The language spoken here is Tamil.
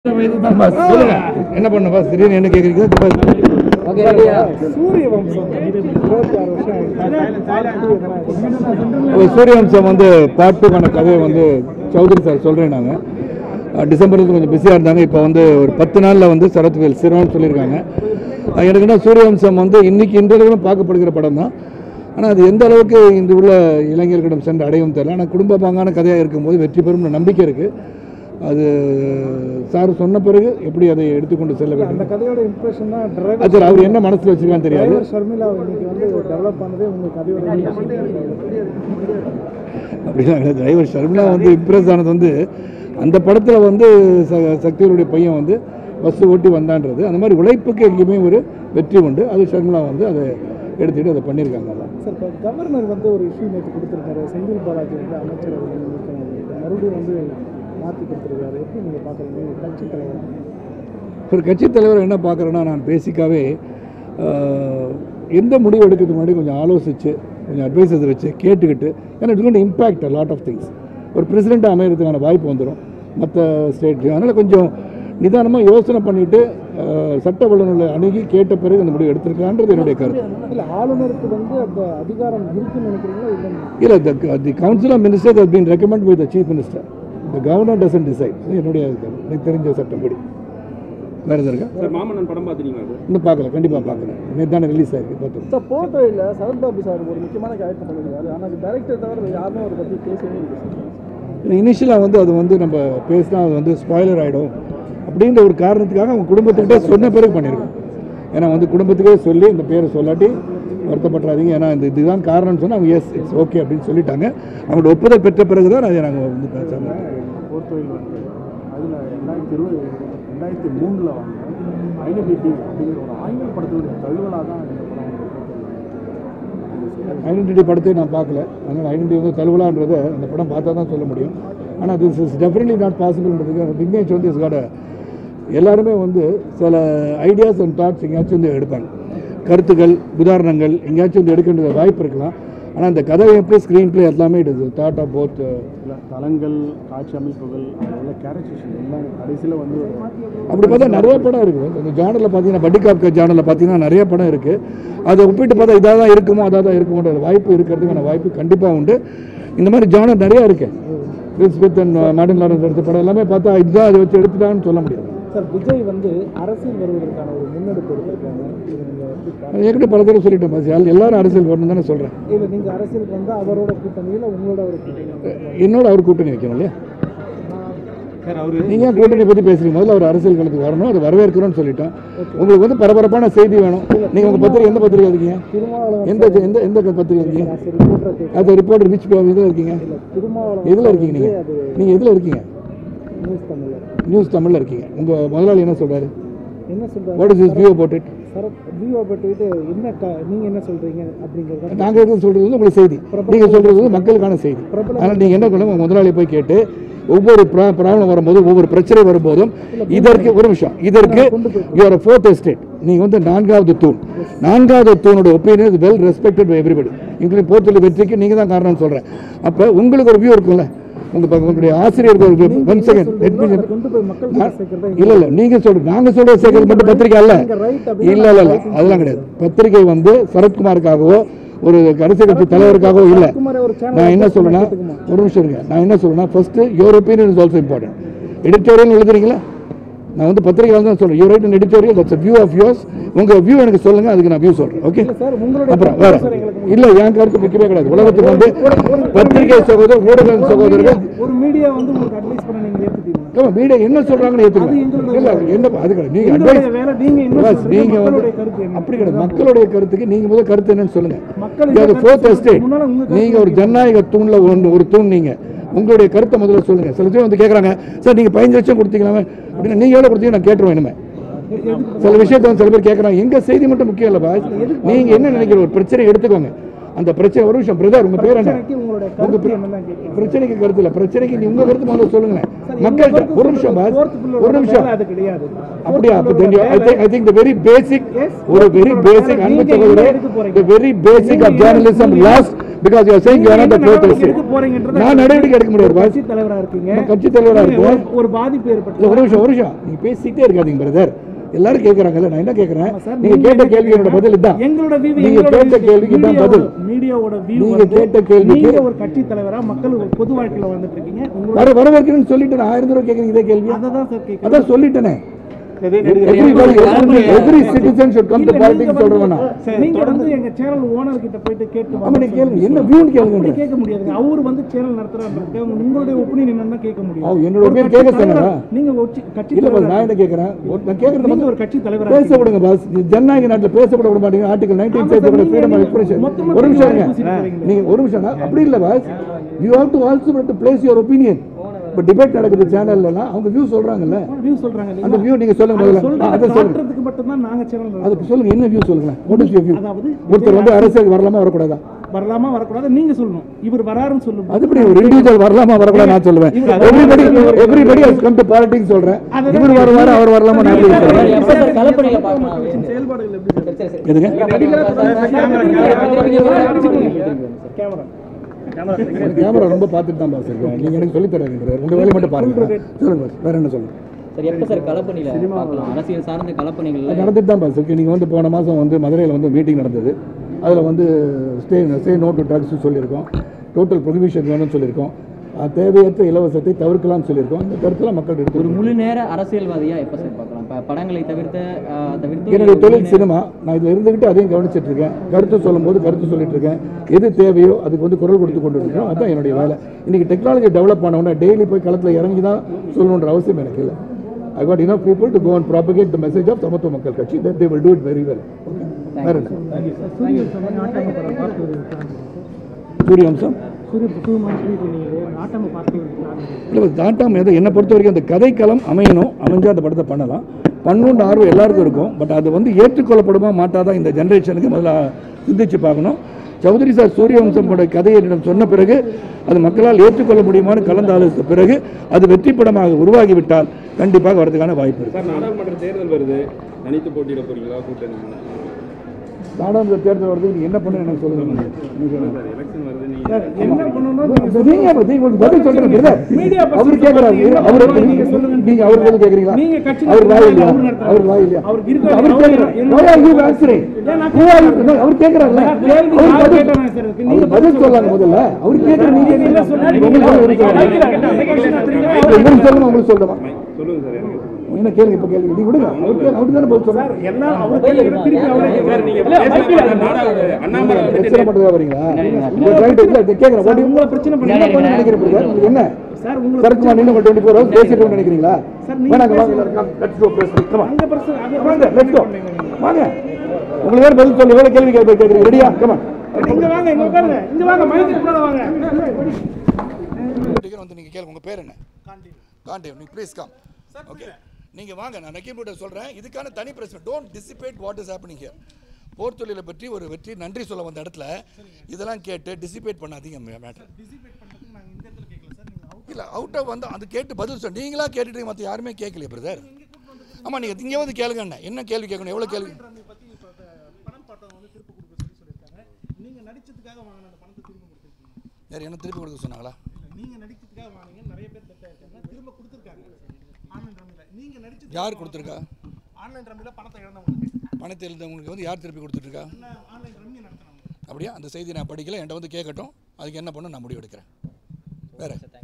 சொல்லுங்க என்ன பண்ண பாஸ் திடீர்னு என்ன கேக்குறீங்க சூரிய வம்சம் இருபத்தி ஆறு வருஷம் ஆயிடுச்சு. ஒரு சூரியவம்சம் வந்து பாட்டுக்கான கதையை வந்து சௌத்ரி சார் சொல்கிறேன் நாங்கள் டிசம்பருக்கு கொஞ்சம் பிஸியாக இருந்தாங்க இப்போ வந்து ஒரு பத்து நாளில் வந்து சரத்வேல் சிறுவன் சொல்லியிருக்காங்க அஹ் எனக்கு என்ன சூரியவம்சம் வந்து இன்னைக்கு இன்றளவிலும் பார்க்கப்படுகிற படம் தான் ஆனால் அது எந்த அளவுக்கு இந்த உள்ள இளைஞர்களிடம் சென்று அடையும் தெரியல ஆனால் குடும்ப பாங்கான கதையாக இருக்கும்போது வெற்றி பெறும் நம்பிக்கை இருக்குது அது சார் சொன்ன பிறகு எப்படி அதை எடுத்துக்கொண்டு செல்ல அந்த வேண்டும் கதையோட இம்ப்ரெஷன் தான் டிரைவர் அது அவர் என்ன மனசில் வச்சிருக்கான்னு தெரியாது டிரைவர் ஷர்மிளா இன்னைக்கு வந்து டெவலப் பண்ணதே உங்க கதையோட அப்படிலாம் கிடையாது டிரைவர் ஷர்மிளா வந்து இம்ப்ரெஸ் ஆனது வந்து அந்த படத்தில் வந்து ச- சக்திகளுடைய பையன் வந்து பஸ் ஓட்டி வந்தான்றது அந்த மாதிரி உழைப்புக்கு எங்கேயுமே ஒரு வெற்றி உண்டு அது ஷர்மிளா வந்து அதை எடுத்துக்கிட்டு அதை பண்ணியிருக்காங்க அதான் சார் இப்போ கவர்னர் வந்து ஒரு இஷ்யூ நேற்று கொடுத்துருக்காரு செந்தில் பாலாஜி வந்து அமைச்சர் அவர்கள் நீக்கணும் அப்படின்னு. மறுபடியும் வந்து மாற்றி கொடுத்துருக்காரு எப்படி நீங்கள் பார்க்குறீங்க கட்சி தலைவர் ஒரு கட்சித் தலைவர் என்ன பார்க்குறேன்னா நான் பேசிக்காகவே எந்த முடிவு எடுக்கிறதுக்கு முன்னாடி கொஞ்சம் ஆலோசித்து கொஞ்சம் அட்வைசஸ் வச்சு கேட்டுக்கிட்டு ஏன்னா it's gone impact lot of things ஒரு பிரசிடெண்ட்டாக அமைகிறதுக்கான வாய்ப்பு வந்துடும் மற்ற ஸ்டேட்லையும் அதனால் கொஞ்சம் நிதானமாக யோசனை பண்ணிவிட்டு சட்ட வல்லுநர்களை அணுகி கேட்ட பிறகு அந்த முடிவு எடுத்திருக்கான்றது என்னுடைய கருத்து இல்லை ஆளுநருக்கு வந்து அந்த அதிகாரம் இருக்குன்னு நினைக்கிறீங்களா இல்லை இல்லை the the council of minister has been recommended by the chief minister the governor doesn't decide இது என்னுடைய இது. எனக்கு தெரிஞ்ச சட்டப்படி வேறு எதுவும் இருக்கா சார் மாமன்னன் படம் பார்த்துட்டீங்களா சார் இன்னும் பார்க்கல கண்டிப்பாக பார்க்குறேன் நேற்று தானே ரிலீஸ் ஆயிருக்கு பார்த்துருக்கோம் சார் போட்டோவில் சரத்பாபு சார் ஒரு முக்கியமான கேரக்டர் பண்ணியிருக்காரு ஆனால் டேரக்டர் தவிர வேறு யாருமே அவரை பற்றி பேசவே இல்லை சார் இனிஷியலாக வந்து அது வந்து நம்ம பேசினா அது வந்து ஸ்பாய்லர் ஆகிடும் அப்படின்ற ஒரு காரணத்துக்காக அவங்க குடும்பத்துக்கிட்டே சொன்ன பிறகு பண்ணியிருக்கோம் ஏன்னா வந்து குடும்பத்துக்கே சொல்லி இந்த பேரை சொல்லாட்டி வருத்தப்பட்டுறாதீங்க ஏன்னா இந்த இதுதான் காரணம்னு சொன்னால் அவங்க எஸ் இட்ஸ் ஓகே அப்படின்னு சொல்லிட்டாங்க அவங்களோட ஒப்புதல் பெற்ற பிறகு தான் அதை நாங்கள் வந்து பேசாமல் போர்த்தொழில் வந்து அதில் ரெண்டாயிரத்தி இருபது ரெண்டாயிரத்தி மூணில் வந்து ஐடென்டிட்டி அப்படிங்கிற ஒரு ஆங்கில படத்தினுடைய தழுவலாக தான் இந்த படம் வந்து போர்த்தொழில் ஐடென்டிட்டி படத்தை நான் பார்க்கல அதனால் ஐடென்டிட்டி வந்து தழுவலான்றதை அந்த படம் பார்த்தா தான் சொல்ல முடியும் ஆனால் திஸ் இஸ் டெஃபினெட்லி நாட் பாசிபிள்ன்றதுக்கு விக்னேஷ் வந்து இஸ் காட் எல்லாருமே வந்து சில ஐடியாஸ் அண்ட் தாட்ஸ் எங்கேயாச்சும் வந்து எடுப்பாங்க கருத்துக்கள் உதாரணங்கள் எங்கேயாச்சும் வந்து எடுக்கின்ற வாய்ப்பு இருக்கலாம் ஆனால் அந்த கதை எப்படி ஸ்க்ரீன் ப்ளே எல்லாமே it is thought of both இல்லை தளங்கள் காட்சி அமைப்புகள் அதெல்லாம் கேரக்டரேஷன் எல்லாம் கடைசியில் வந்து ஒரு அப்படி பார்த்தா நிறைய படம் இருக்குது இந்த ஜானலில் பார்த்தீங்கன்னா பட்டிகாப் ஜானலில் பார்த்தீங்கன்னா நிறைய படம் இருக்குது அதை ஒப்பிட்டு பார்த்தா இதாக தான் இருக்குமோ அதாக தான் இருக்குமோன்ற வாய்ப்பு இருக்கிறதுக்கான வாய்ப்பு கண்டிப்பாக உண்டு இந்த மாதிரி ஜானர் நிறையா இருக்கு Chris with and Martin Lawrence எடுத்த படம் எல்லாமே பார்த்தா இதுதான் அதை வச்சு எடுத்துட்டான்னு சொல்ல முடியாது சார் விஜய் வந்து அரசியல் வருவதற்கான ஒரு முன்னெடுப்பு எடுத்திருக்காங்க இது நீங்கள் எப்படி பார்க்கறீங்க? நான் ஏற்கனவே பல தடவை சொல்லிட்டேன் பாஸ் எல்லா- எல்லாரும் அரசியல் வரணும் தானே சொல்கிறேன் இல்லை நீங்கள் அரசியலுக்கு வந்து அவரோட கூட்டணி இல்லை உங்களோட ஒரு கூட்டணி என்னோட அவர் கூட்டணி வைக்கணும் இல்லையா சார் அவரு நீங்கள் ஏன் கூட்டணி பற்றி பேசுறீங்க முதல்ல அவர் அரசியல் களத்துக்கு வரணும் அதை வரவேற்கிறோம்னு சொல்லிட்டோம் உங்களுக்கு வந்து பரபரப்பான செய்தி வேணும் நீங்கள் உங்கள் பத்திரிகை எந்த பத்திரிகை இருக்கீங்க திருமாவளவன் எந்த எந்த எந்த பத்திரிகை இருக்கீங்க சரி ரிப்போர்ட்டரை கேட்க அது ரிப்போர்ட்டர் விச் இதில் இருக்கீங்க திருமாவளவன் எதில் இருக்கீங்க நீங்கள் அது நீங்கள் எதில் இருக்கீங்க நியூஸ் தமிழில் நியூஸ் தமிழில் இருக்கீங்க உங்கள் முதலாளி என்ன சொல்கிறாரு என்ன சொல்கிறாங்க what is is view about it sir view பட்டுக்கிட்டு என்ன க நீங்கள் என்ன சொல்கிறீங்க அப்படிங்கிறத நாங்கள் எதுவும் சொல்கிறது வந்து உங்களுக்கு செய்தி நீங்கள் சொல்கிறது வந்து மக்களுக்கான செய்தி அதனால் நீங்கள் என்ன பண்ணணும் உங்கள் முதலாளி போய் கேட்டு ஒவ்வொரு ப்ராப்ளம் வரும்போது ஒவ்வொரு பிரச்சனை வரும்போதும் இதற்கு ஒரு நிமிஷம் இதற்கு யுவர் ஃபோர்த் எஸ்டேட் நீங்கள் வந்து நான்காவது தூண் நான்காவது தூணோட opinion is well respected by everybody including Por Thozhil வெற்றிக்கு நீங்கள் தான் காரணம்னு சொல்கிறேன் அப்போ உங்களுக்கு ஒரு வியூ இருக்கும்ல உங்கள் உங்களுடைய ஆசிரியருக்கு ஒரு ஒன் செகண்ட் கொண்டு போய் மக்கள் கிட்ட சேர்க்கறதா இல்ல இல்ல நீங்க சொல்ற நாங்க சொல்ற சேர்க்கறது மட்டும் பத்திரிக்கை அல்ல ரைட் இல்ல இல்ல இல்ல அதெல்லாம் கிடையாது பத்திரிகை வந்து சரத்குமாருக்காகவோ ஒரு அரசியல் கட்சி தலைவருக்காகவோ இல்ல குமார் ஒரு சேனல் நான் என்ன சொல்றேன்னா ஒரு நிமிஷம் இருங்க நான் என்ன சொல்றேன்னா first your opinion is also important editorial எழுதுறீங்களா நான் வந்து பத்திரிகையாளர் தான் சொல்றேன் you write an editorial that's view of yours உங்க வியூ எனக்கு சொல்லுங்க அதுக்கு நான் வியூ சொல்றேன் ஓகே சார் உங்களுடைய அப்புறம் வேற இல்ல என் கருத்து முக்கியமே கிடையாது உலகத்துக்கு வந்து பத்திரிகை சகோதரர் ஊடக சகோதரர்கள் ஒரு மீடியா வந்து உங்களுக்கு அட்வைஸ் பண்ண நீங்கள் ஏற்றுட்டீங்க ஆமா, மீடியா என்ன சொல்றாங்கன்னு ஏத்துக்கலாம் இல்ல என்ன அது கிடையாது நீங்க அட்வைஸ் வேலை நீங்கள் என்ன பாஸ், நீங்க வந்து மக்களுடைய கருத்து என்ன அப்படி கிடையாது மக்களுடைய கருத்துக்கு நீங்க முதல் கருத்து என்னன்னு சொல்லுங்க மக்கள் இது ஃபோர்த் எஸ்டேட் முன்னால உங்க கருத்து நீங்க ஒரு ஜனநாயக தூண்ல ஒன்று ஒரு தூண் நீங்க உங்களுடைய கருத்தை முதல்ல சொல்லுங்க சில பேர் வந்து கேக்குறாங்க சார் நீங்க பதினஞ்சு லட்சம் கொடுத்தீங்களாமே அப்படின்னு நீங்க எவ்வளவு கொடுத்தீங்க நான் கேட்டுருவேன் இனிமே சில விஷயத்த வந்து சில பேர் கேட்குறாங்க எங்க செய்தி மட்டும் முக்கியம் இல்லை பாஸ் நீங்க என்ன நினைக்கிற ஒரு பிரச்சனை எடுத்துக்கோங்க அந்த பிரச்சனை ஒரு விஷயம் பிரதர் உங்க பேர் என்ன பிரச்சனைக்கு உங்களுடைய உங்க கருத்து பிர- என்னதான் கேட்குறேன் பிரச்சனைக்கு கருத்து இல்லை பிரச்சனைக்கு நீ உங்க கருத்து முதல்ல சொல்லுங்க மக்கள்கிட்ட ஒரு நிமிஷம் பாஸ் ஒரு நிமிஷம் அது கிடையாது அப்படியா அப்ப then you- I think I think the very basic Yes. ஒரு very basic நீங்க அன்பு எங்க சகோதரர் எடுக்க போறீங்க? the very basic of நீங்க journalism நீங்க lost because you are saying you are not the fourth நடவடிக்கை எடுக்க போறீங்கன்றத நான் நடவடிக்கை எடுக்க முடியாது பாஸ் கட்சி தலைவரா இருக்கீங்க நான் கட்சி தலைவரா நீங்க இருக்கேன். ஒரு- ஒரு பாதிப்பு இல்ல ஏற்பட்டு ஒரு நிமிஷம் ஒரு நிமிஷம் நீங்க பேசிட்டே இருக்காதீங்க பிரதர் எல்லாரும் கேட்கறாங்கல்ல நான் என்ன கேட்கறேன் சார், நீங்க நீங்க கேட்ட என்ன கேள்வி என்னோட பதில் இதான் எங்களோட view, நீங்க எங்களோட கேட்ட view, கேள்விக்கு தான் மீடியாவோட- பதில் மீடியாவோட view நீங்க வந்து, கேட்ட கேள்விக்கு- நீங்க ஒரு கட்சி தலைவரா மக்கள் ஒரு பொது வாழ்க்கையில வந்துட்டு இருக்கீங்க உங்களோட வர வரவேற்கிறேன்னு சொல்லிட்டு நான் ஆயிரம் தடவை கேட்குறீங்க இதே கேள்வி அதை தான் சார் கேட்கிறேன் அதான் சொல்லிட்டேனே Everybody, every citizen should come to இல்ல, politics நீங்க சொல்றேன் நான் வந்து- நீங்க வந்து எங்க சேனல் ஓனர் கிட்ட போயிட்டு கேட்டு ஆமா வாங்க நீங்க கேளுங்க என்ன வியூன்னு அப்படி கேளுங்க கேட்க முடியாதுங்க அவர் வந்து சேனல் நடத்துறாரு உங்களுடைய ஒப்பீனியன் என்னன்னா கேட்க முடியும் அவ என்னோட ஒரு opinion கட்சி கேட்க தலைவரா- சொன்னாரா? நீங்க ஒரு சி- கட்சி இல்ல பாஸ் தலைவரா நான் என்ன கேட்கறேன் ஒரு- நான் கேட்கறது நீங்க மட்டும் ஒரு கட்சி தலைவரா பேச விடுங்க பாஸ் இது ஜனநாயக நாட்டில் பேச விட விட மாட்டீங்க ஆர்டிகல் நைன்டீன் ஆமா சார், சேர்த்து நீங்க ஃப்ரீடம் ஆஃப் நீங்க எக்ஸ்பிரஷன் மொத்தமா ஒரு நிமிஷம் நீங்க இருங்க பேசிட்டு நீங்க ஒரு நிமிஷம் அப்படி இல்ல boss you have to also to place your opinion இப்போ டிபேட் நடக்குது சேனல்ல அவங்க வியூ சொல்றாங்கல்ல வியூ சொல்றாங்க அந்த இல்லைங்களா? வியூ நீங்க சொல்லுங்க அதை முதல்ல ஆ, சொல்றதை அதை சொல்லுங்க காட்டுறதுக்கு மட்டும்தான் நாங்க சேனல் அதுக்கு சொல்லுங்க என்ன வியூ சொல்லுங்க வாட் இஸ் யுவர் வியூ அதாவது ஒருத்தர் வந்து அரசியல் வரலாமா வரக்கூடாதா வரலாமா வரக்கூடாது நீங்க சொல்லணும் இவர் வராருன்னு சொல்லும் அது எப்படி ஒரு இண்டிவிஜுவல் வரலாமா வரக்கூடாது நான் சொல்லுவேன் everybody everybody has come to politics சொல்றேன் இவர் வருவாரு அவர் வரலாமா நான் எப்படி சொல்றேன் எப்ப சார் கலப்பணியில பார்க்கலாம் செயல்பாடுகள் எப்படி சார் எதுங்க கேமரா கேமரா ரொம்ப பார்த்துட்டு தான் பாஸ் இருக்கேன் நீங்க எனக்கு சொல்லி தராங்க ரெண்டு வேலையை மட்டும் பாருங்க சொல்லுங்க boss. வேற என்ன சொல்லுங்க சார் எப்ப சார் கலப்பணியில பார்க்கலாம் அரசியல் சார்ந்த கலப்பணிகள்ல அது நடந்துட்டு தான் பாஸ் இருக்கு நீங்கள் வந்து போன மாதம் வந்து மதுரையில் வந்து மீட்டிங் நடந்தது அதில் வந்து stay stay no to drugs சொல்லியிருக்கோம் டோட்டல் ப்ரொஹிபிஷன் வேணும்னு சொல்லியிருக்கோம் அஹ் தேவையற்ற இலவசத்தை தவிர்க்கலாம்னு சொல்லியிருக்கோம் இந்த கருத்தில் மக்கள் ஒரு எடுத்து முழு நேர அரசியல்வாதியா எப்ப சார் பார்க்கலாம் ப- படங்களை தவிர்த்த ஆஹ், தவிர்த்து என்னுடைய ஒரு தொழில் முழு நேர- சினிமா நான் இதில் இருந்துக்கிட்டு அதையும் கவனிச்சிட்டு இருக்கேன் கருத்து சொல்லும்போது கருத்து சொல்லிட்டு இருக்கேன் எது தேவையோ அதுக்கு வந்து குரல் கொடுத்து கொண்டு இருக்கோம் அதுதான் என்னுடைய வேலை இன்னைக்கு டெக்னாலஜி டெவலப் பண்ண உடனே டெய்லி போய் களத்தில் இறங்கி தான் சொல்லணுன்ற அவசியம் எனக்கு இல்லை I got enough people to go and propagate the message of சமத்துவ மக்கள் கட்சி that they will do it very well okay வேற என்ன சூரிய நாட்டாம படம் பார்த்து ஒரு சூரிய அம்சம் சூரிய புத்துவமான சொல்லிட்டு நீங்க நாட்டாம பார்த்து ஒரு இல்லை தாட்டாம எது என்னை பொறுத்த வரைக்கும் அந்த கதைக்களம் அமையணும் அமைஞ்சா அந்த படத்தை பண்ணலாம் பண்ணணுன்ற ஆர்வம் எல்லாருக்கும் இருக்கும் பட் அது வந்து ஏற்றுக்கொள்ளப்படுமா மாட்டாதான் இந்த ஜென்ரேஷனுக்கு முதல்ல சிந்திச்சு பார்க்கணும் சௌதரி சார் சூரியவம்சமோட கதையை என்னிடம் சொன்ன பிறகு அது மக்களால் ஏற்றுக்கொள்ள முடியுமான்னு கலந்து ஆலோசித்த பிறகு அது வெற்றி படமாக உருவாகிவிட்டால் கண்டிப்பாக வரதுக்கான வாய்ப்பு இருக்கு சார் நாடாளுமன்ற தேர்தல் வருது தனித்து போட்டியிட போறீங்களா கூட்டணி நாடாளுமன்ற தேர்தல் வருது நீங்க என்ன பண்ணு எனக்கு சொல்லுங்க நீங்க சொல்லுங்க. சார் எலெக்ஷன் வருது நீங்க சார் என்ன பண்ணணும் நீங்க அப்ப நீங்க உங்களுக்கு பதில் சொல்றேன் brother. மீடியா பர்சன் அவர் கேக்குறாரு என்ன அவர் பண்ணணும் நீங்க சொல்லுங்க. நீங்க அவர் பதில் கேக்குறீங்களா நீங்க கட்சி அவர் வாய் இல்லையா அவர் நடத்துறாரு. அவர் வாய் இல்லையா அவருக்கு இருக்க- அவர் அவர் கேக்குறாரு என்ன- why are you answering? ஏன் நான் Who are you? No, அவர் கேக்குறாருல்ல கேள்வி அவர் நான் பதில் கேட்டேன் சார் இதுக்கு. நீங்க அவர் பதில் சொல்லாங்க முதல்ல அவர் கேக்குற நீங்க நீங்க என்ன சொன்னீங்க? உங்களுக்கு பதில் இருக்கு. கேட்கிறேன். உங்களுக்கு சொல்லுங்க உங்களுக்கு சொல்லுமா சொல்லுங்க சார் எனக்கு என்ன கேளுங்க இப்ப கேளுங்க நீங்க விடுங்க அவர் கேளு அவர் தானே பதில் சொல்றாரு எல்லாம் அவர் கேட்கிற திருப்பி அவரே சார் நீங்க இல்ல, பேசுறது நாடாளு அண்ணாமலை வந்துட்டு பிரச்சனை பண்றதா வரீங்களா உங்க trying to- இல்ல, இதை கேக்குறேன் what do you- உங்களை பிரச்சனை பண்ணி என்ன பண்ண நினைக்கிறேன் brother? உங்களுக்கு என்ன சார் உங்களை சரக்குமா நின்று டுவெண்ட்டி ஃபோர் ஹவர்ஸ் பேசிட்டு நினைக்கிறீங்களா சார், நீங்க வேணாங்க வாங்க லெட்ஸ் கோ பிரஸ் கம் அங்க பிரச்சனை அங்க வாங்க லெட்ஸ் கோ வாங்க உங்களுக்கு வேற பதில் சொல்லி எவ்வளவு கேள்வி கேட்க கேட்குறீங்க ரெடியா கமா இங்க வாங்க இங்க உட்காருங்க இங்க வாங்க மைக்கு முன்னால வாங்க வந்து நீங்க கேளுங்க உங்க பேர் என்ன காண்டேவ் நீங்க ப்ளீஸ் கம் ஓகே நீங்க வாங்க நான் நக்கீம்பூட்ட சொல்றேன் இதுக்கான தனி பிரச்சனை don't dissipate what is happening here போர் தொழிலை பற்றி ஒரு வெற்றி நன்றி சொல்ல வந்த இடத்துல இதெல்லாம் கேட்டு டிசிபேட் பண்ணாதீங்க மேட்டர் இல்லை அவுட் ஆஃப் வந்து அது கேட்டு பதில் சொல் நீங்களா கேட்டுட்டு மற்ற யாருமே கேட்கலையே பிரதர் ஆமாம் நீங்கள் இங்கே வந்து கேளுங்க என்ன என்ன கேள்வி கேட்கணும் எவ்வளோ கேள்வி பணம் பாட்டம் வந்து திருப்பி கொடுக்க சொல்லி சொல்லியிருக்காங்க நீங்க நடிச்சதுக்காக வாங்கின அந்த பணத்தை திரும்ப கொடுத்துருக்கீங்க வேறு என்ன திருப்பி கொடுக்க சொன்னாங்களா நீங்க நடிச்சதுக்காக வாங்குனீங்க நிறைய பேர் பெட்டா இருக்காங்க திரும்ப கொடுத்துருக்காங்க ஆன்லைன் ரம்மில நீங்க நடிச்சது யார் கொடுத்துருக்கா ஆன்லைன் ரம்மில பணத்தை இழந்தவங்களுக்கு பணத்தை எழுந்தவங்களுக்கு வந்து யார் திருப்பி கொடுத்துட்ருக்கா ஆன்லைன் ரம்மி நடத்தினவங்க அப்படியா அந்த செய்தி நான் படிக்கல என்கிட்ட வந்து கேட்கட்டும் அதுக்கு என்ன பண்ணணும் நான் முடிவு எடுக்கிறேன் வேறு